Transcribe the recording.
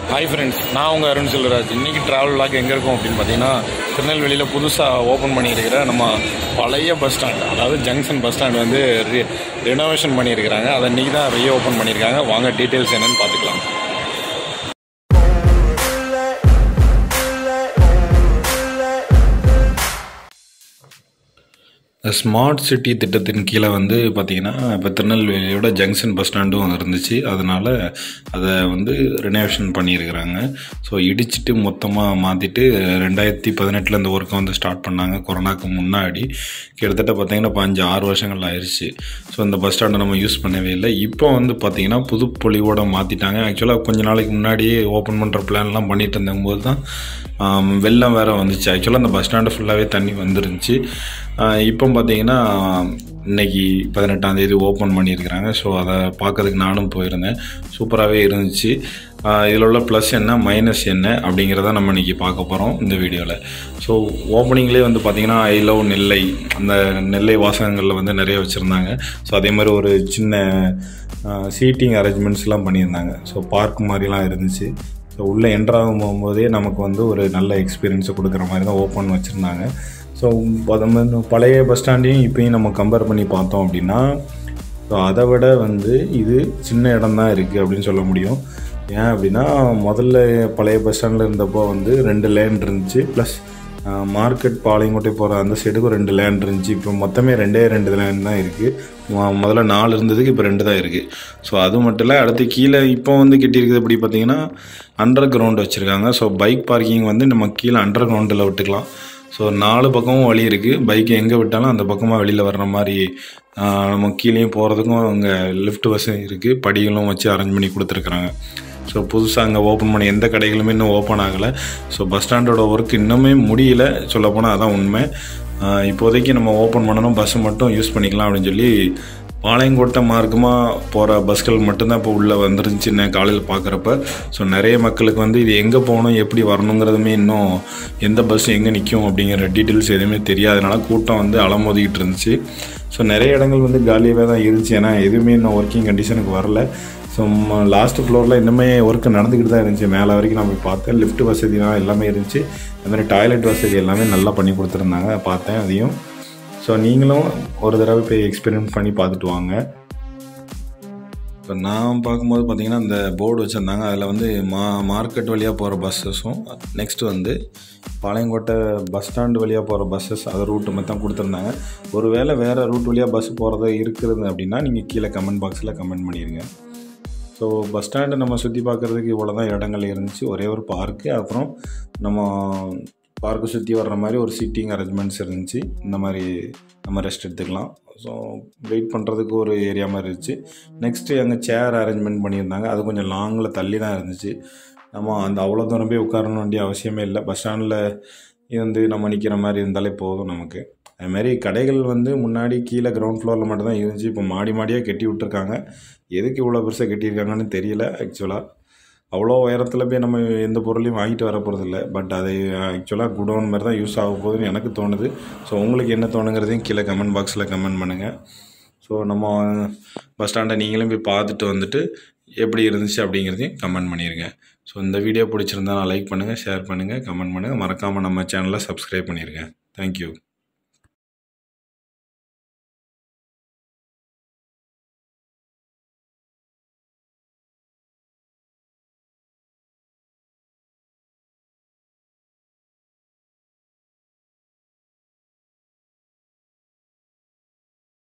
hi friends நான் உங்கள் அருண் செல்வராஜ் இன்றைக்கி ட்ராவல் லாக் எங்கே இருக்கும் அப்படின்னு பார்த்தீங்கன்னா திருநெல்வேலியில் புதுசாக ஓப்பன் பண்ணியிருக்கிற நம்ம பழைய பஸ் ஸ்டாண்ட் அதாவது ஜங்ஷன் பஸ் ஸ்டாண்ட் வந்து ரி ரெனோவேஷன் பண்ணியிருக்கிறாங்க அதை இன்றைக்கி தான் ரீ ஓப்பன் பண்ணியிருக்காங்க வாங்க டீட்டெயில்ஸ் என்னன்னு பார்த்துக்கலாம் ஸ்மார்ட் சிட்டி திட்டத்தின் கீழே வந்து பார்த்திங்கன்னா இப்போ திருநெல்வேலியோட ஜங்ஷன் பஸ் ஸ்டாண்டும் இருந்துச்சு அதனால் அதை வந்து ரினோவேஷன் பண்ணியிருக்கிறாங்க ஸோ இடிச்சிட்டு மொத்தமாக மாற்றிட்டு ரெண்டாயிரத்தி பதினெட்டில் இந்த ஒர்க்கை வந்து ஸ்டார்ட் பண்ணாங்க கொரோனாக்கு முன்னாடி கிட்டத்தட்ட பார்த்திங்கன்னா இப்போ ஆறு வருஷங்கள் ஆயிடுச்சு ஸோ இந்த பஸ் ஸ்டாண்டை நம்ம யூஸ் பண்ணவே இல்லை இப்போ வந்து பார்த்திங்கன்னா புது பொலிவோட மாற்றிட்டாங்க ஆக்சுவலாக கொஞ்ச நாளைக்கு முன்னாடியே ஓப்பன் பண்ணுற பிளான்லாம் பண்ணிட்டு இருந்தபோது தான் ஆம், வெள்ளம் வேறு வந்துச்சு ஆக்சுவலாக அந்த பஸ் ஸ்டாண்டு ஃபுல்லாகவே தண்ணி வந்துருந்துச்சு ஆஹ் இப்போ பார்த்தீங்கன்னா இன்னைக்கு பதினெட்டாம் தேதி ஓப்பன் பண்ணியிருக்கிறாங்க ஸோ அதை பார்க்கறதுக்கு நானும் போயிருந்தேன் சூப்பராகவே இருந்துச்சு ஆஹ் இதில் உள்ள ப்ளஸ் என்ன மைனஸ் என்ன அப்படிங்கிறத நம்ம இன்றைக்கி பார்க்க போகிறோம் இந்த வீடியோவில் ஸோ ஓப்பனிங்லேயே வந்து பார்த்திங்கன்னா ஐ லவ் நெல்லை அந்த நெல்லை வாசகங்களில் வந்து நிறைய வச்சுருந்தாங்க ஸோ அதே மாதிரி ஒரு சின்ன சீட்டிங் அரேஞ்ச்மெண்ட்ஸ்லாம் பண்ணியிருந்தாங்க ஸோ பார்க் மாதிரிலாம் இருந்துச்சு ஸோ உள்ளே என்ட்ராகும் போகும்போதே நமக்கு வந்து ஒரு நல்ல எக்ஸ்பீரியன்ஸை கொடுக்குற மாதிரி தான் ஓப்பன் வச்சுருந்தாங்க ஸோ பழைய பஸ் ஸ்டாண்டையும் இப்பயும் நம்ம கம்பேர் பண்ணி பார்த்தோம் அப்படின்னா ஸோ அதை விட வந்து இது சின்ன இடம் தான் இருக்குது அப்படின்னு சொல்ல முடியும் ஏன் அப்படின்னா முதல்ல பழைய பஸ் ஸ்டாண்டில் இருந்தப்போ வந்து ரெண்டு லேன் இருந்துச்சு ப்ளஸ் மார்க்கெட் பாளையங்கோட்டை போகிற அந்த சைடுக்கும் ரெண்டு லேண்ட் இருந்துச்சு இப்போ மொத்தமே ரெண்டே ரெண்டு லேண்ட் தான் இருக்குது முதல்ல நாலு இருந்ததுக்கு இப்போ ரெண்டு தான் இருக்குது ஸோ அது மட்டும் இல்லை அடுத்து கீழே இப்போ வந்து கட்டியிருக்குது எப்படி பார்த்தீங்கன்னா அண்டர் கிரவுண்ட் வச்சுருக்காங்க ஸோ பைக் பார்க்கிங் வந்து நம்ம கீழே அண்டர் கிரவுண்டில் விட்டுக்கலாம் ஸோ நாலு பக்கமும் வழி இருக்குது பைக்கை எங்கே விட்டாலும் அந்த பக்கமாக வெளியில் வர்ற மாதிரி ஆஹ், நம்ம கீழேயும் போகிறதுக்கும் அங்கே லிஃப்ட் வசதி இருக்குது படிகளும் வச்சு அரேஞ்ச் பண்ணி கொடுத்துருக்குறாங்க ஸோ புதுசாக அங்கே ஓப்பன் பண்ணி எந்த கடைகளுமே இன்னும் ஓப்பன் ஆகலை ஸோ பஸ் ஸ்டாண்டோட ஒர்க் இன்னுமே முடியல சொல்லப்போனால் அதான் உண்மை ஆஹ், இப்போதைக்கு நம்ம ஓப்பன் பண்ணணும் பஸ்ஸு மட்டும் யூஸ் பண்ணிக்கலாம் அப்படின்னு சொல்லி பாளையங்கோட்டை மார்க்கமாக போகிற பஸ்கள் மட்டும்தான் இப்போ உள்ளே வந்துருந்துச்சு நான் காலையில் பார்க்குறப்ப ஸோ நிறைய மக்களுக்கு வந்து இது எங்கே போகணும் எப்படி வரணுங்கிறதுமே இன்னும் எந்த பஸ் எங்கே நிற்கும் அப்படிங்கிற டீட்டெயில்ஸ் எதுவுமே தெரியாதனால கூட்டம் வந்து அலமோதிக்கிட்டு இருந்துச்சு ஸோ நிறைய இடங்கள் வந்து காலியாகவே தான் இருந்துச்சு ஏன்னா எதுவுமே இன்னும் ஒர்க்கிங் கண்டிஷனுக்கு வரல ஸோ லாஸ்ட் ஃப்ளோரில் இன்னுமே ஒர்க் நடந்துக்கிட்டு தான் இருந்துச்சு மேலே வரைக்கும் நான் போய் பார்த்தேன் லிஃப்ட் வசதிலாம் எல்லாமே இருந்துச்சு அது மாதிரி டாய்லெட் வசதி எல்லாமே நல்லா பண்ணி கொடுத்துருந்தாங்க பார்த்தேன் அதையும் ஸோ நீங்களும் ஒரு தடவை போய் எக்ஸ்பீரியன்ஸ் பண்ணி பார்த்துட்டு வாங்க இப்போ நான் பார்க்கும்போது பார்த்தீங்கன்னா இந்த போர்டு வச்சுருந்தாங்க அதில் வந்து மா மார்க்கெட் வழியாக போகிற பஸ்ஸஸும் நெக்ஸ்ட் வந்து பாளையங்கோட்டை பஸ் ஸ்டாண்டு வழியாக போகிற பஸ்ஸஸ் அது ரூட்டு மட்டும் கொடுத்துருந்தாங்க ஒருவேளை வேறு ரூட் வழியாக பஸ் போகிறது இருக்குது அப்படின்னா நீங்கள் கீழே கமெண்ட் பாக்ஸில் கமெண்ட் பண்ணிடுங்க ஸோ பஸ் ஸ்டாண்டு நம்ம சுற்றி பார்க்குறதுக்கு இவ்வளோ தான் இடங்கள் இருந்துச்சு ஒரே ஒரு பார்க்கு அப்புறம் நம்ம பார்க்கை சுற்றி வர்ற மாதிரி ஒரு சீட்டிங் அரேஞ்ச்மெண்ட்ஸ் இருந்துச்சு இந்த மாதிரி நம்ம ரெஸ்ட் எடுத்துக்கலாம் ஸோ வெயிட் பண்ணுறதுக்கு ஒரு ஏரியா மாதிரி இருந்துச்சு நெக்ஸ்ட்டு அங்கே சேர் அரேஞ்ச்மெண்ட் பண்ணியிருந்தாங்க அது கொஞ்சம் லாங்கில் தள்ளி தான் இருந்துச்சு நம்ம அந்த அவ்வளோ தூரம் போய் உட்காரணும் வேண்டிய அவசியமே இல்லை பஸ் ஸ்டாண்டில் இருந்து நம்ம நிற்கிற மாதிரி இருந்தாலே போதும் நமக்கு அது மாதிரி கடைகள் வந்து முன்னாடி கீழே கிரவுண்ட் ஃப்ளோரில் மட்டும் தான் இருந்துச்சு இப்போ மாடி மாடியாக கட்டி விட்டுருக்காங்க எதுக்கு இவ்வளோ பெருசாக கட்டியிருக்காங்கன்னு தெரியல ஆக்சுவலாக அவ்வளோ உயரத்தில் போய் நம்ம எந்த பொருளையும் வாங்கிட்டு வர போகிறதில்ல பட் அது ஆக்சுவலாக குடோன் மாதிரி தான் யூஸ் ஆக போகுதுன்னு எனக்கு தோணுது ஸோ உங்களுக்கு என்ன தோணுங்கிறதையும் கீழே கமெண்ட் பாக்ஸில் கமெண்ட் பண்ணுங்கள் ஸோ நம்ம பஸ் ஸ்டாண்டை நீங்களும் போய் பார்த்துட்டு வந்துட்டு எப்படி இருந்துச்சு அப்படிங்கிறதையும் கமெண்ட் பண்ணிடுங்க ஸோ இந்த வீடியோ பிடிச்சிருந்தா லைக் பண்ணுங்கள் ஷேர் பண்ணுங்கள் கமெண்ட் பண்ணுங்கள் மறக்காமல் நம்ம சேனலை சப்ஸ்கிரைப் பண்ணிடுங்க தேங்க்யூ